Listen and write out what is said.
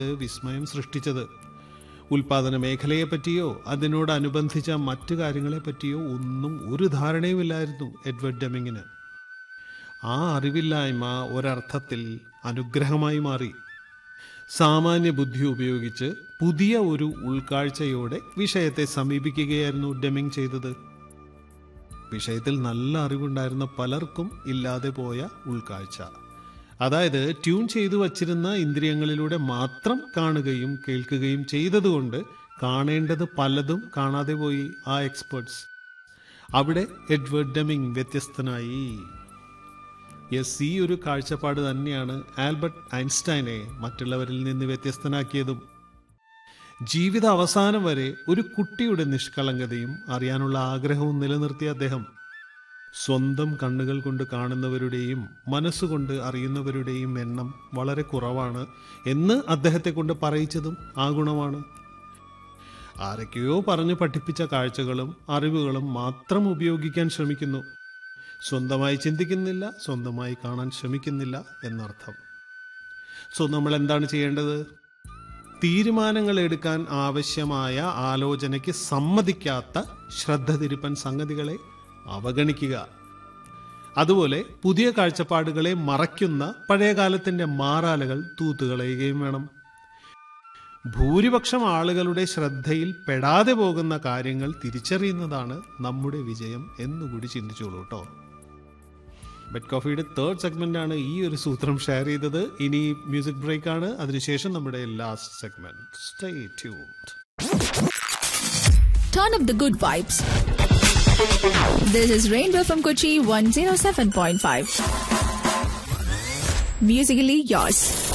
വിസ്മയം സൃഷ്ടിച്ചത് ഉൽപാദന മേഖലയെപ്പറ്റിയോ അതിനോടനുബന്ധിച്ച മറ്റു കാര്യങ്ങളെപ്പറ്റിയോ ഒന്നും ഒരു ധാരണയുമില്ലായിരുന്നു എഡ്വേർഡ് ഡെമിങ്ങിന് ആ അറിവില്ലായ്മ ഒരർത്ഥത്തിൽ അനുഗ്രഹമായി മാറി സാമാന്യ ബുദ്ധി ഉപയോഗിച്ച് പുതിയ ഒരു ഉൾക്കാഴ്ചയോടെ വിഷയത്തെ സമീപിക്കുകയായിരുന്നു ഡെമിങ് ചെയ്തത് വിഷയത്തിൽ നല്ല അറിവുണ്ടായിരുന്ന പലർക്കും ഇല്ലാതെ പോയ ഉൾക്കാഴ്ച അതായത് ട്യൂൺ ചെയ്തു വച്ചിരുന്ന ഇന്ദ്രിയങ്ങളിലൂടെ മാത്രം കാണുകയും കേൾക്കുകയും ചെയ്തതുകൊണ്ട് കാണേണ്ടത് പലതും കാണാതെ പോയി ആ എക്സ്പേർട്സ് അവിടെ എഡ്വേർഡ് ഡെമിങ് വ്യത്യസ്തനായി യെസ് ഈ ഒരു കാഴ്ചപ്പാട് തന്നെയാണ് ആൽബർട്ട് ഐൻസ്റ്റൈനെ മറ്റുള്ളവരിൽ നിന്ന് വ്യത്യസ്തനാക്കിയതും ജീവിത അവസാനം വരെ ഒരു കുട്ടിയുടെ നിഷ്കളങ്കതയും അറിയാനുള്ള ആഗ്രഹവും നിലനിർത്തിയ അദ്ദേഹം സ്വന്തം കണ്ണുകൾ കൊണ്ട് കാണുന്നവരുടെയും മനസ്സുകൊണ്ട് അറിയുന്നവരുടെയും എണ്ണം വളരെ കുറവാണ് എന്ന് അദ്ദേഹത്തെ കൊണ്ട് പറയിച്ചതും ആ ഗുണമാണ് ആരൊക്കെയോ പറഞ്ഞു പഠിപ്പിച്ച കാഴ്ചകളും അറിവുകളും മാത്രം ഉപയോഗിക്കാൻ ശ്രമിക്കുന്നു സ്വന്തമായി ചിന്തിക്കുന്നില്ല സ്വന്തമായി കാണാൻ ശ്രമിക്കുന്നില്ല എന്നർത്ഥം സോ നമ്മൾ എന്താണ് ചെയ്യേണ്ടത് തീരുമാനങ്ങൾ എടുക്കാൻ ആവശ്യമായ ആലോചനയ്ക്ക് സമ്മതിക്കാത്ത ശ്രദ്ധ തിരുപ്പൻ സംഗതികളെ അവഗണിക്കുക അതുപോലെ പുതിയ കാഴ്ചപ്പാടുകളെ മറയ്ക്കുന്ന പഴയകാലത്തിന്റെ മാറാലകൾ തൂത്തുകളയുകയും വേണം ഭൂരിപക്ഷം ആളുകളുടെ ശ്രദ്ധയിൽ പെടാതെ പോകുന്ന കാര്യങ്ങൾ തിരിച്ചറിയുന്നതാണ് നമ്മുടെ വിജയം എന്നുകൂടി ചിന്തിച്ചോളൂ കേട്ടോ ബെഡ് കോഫിയുടെ തേർഡ് സെഗ്മെന്റ് ആണ് ഈ ഒരു സൂത്രം ഷെയർ ചെയ്തത് ഇനി മ്യൂസിക് ബ്രേക്ക് ആണ് അതിനുശേഷം നമ്മുടെ last segment stay tuned Turn up the good vibes. This is Rainbow from Kochi 107.5. Musically yours.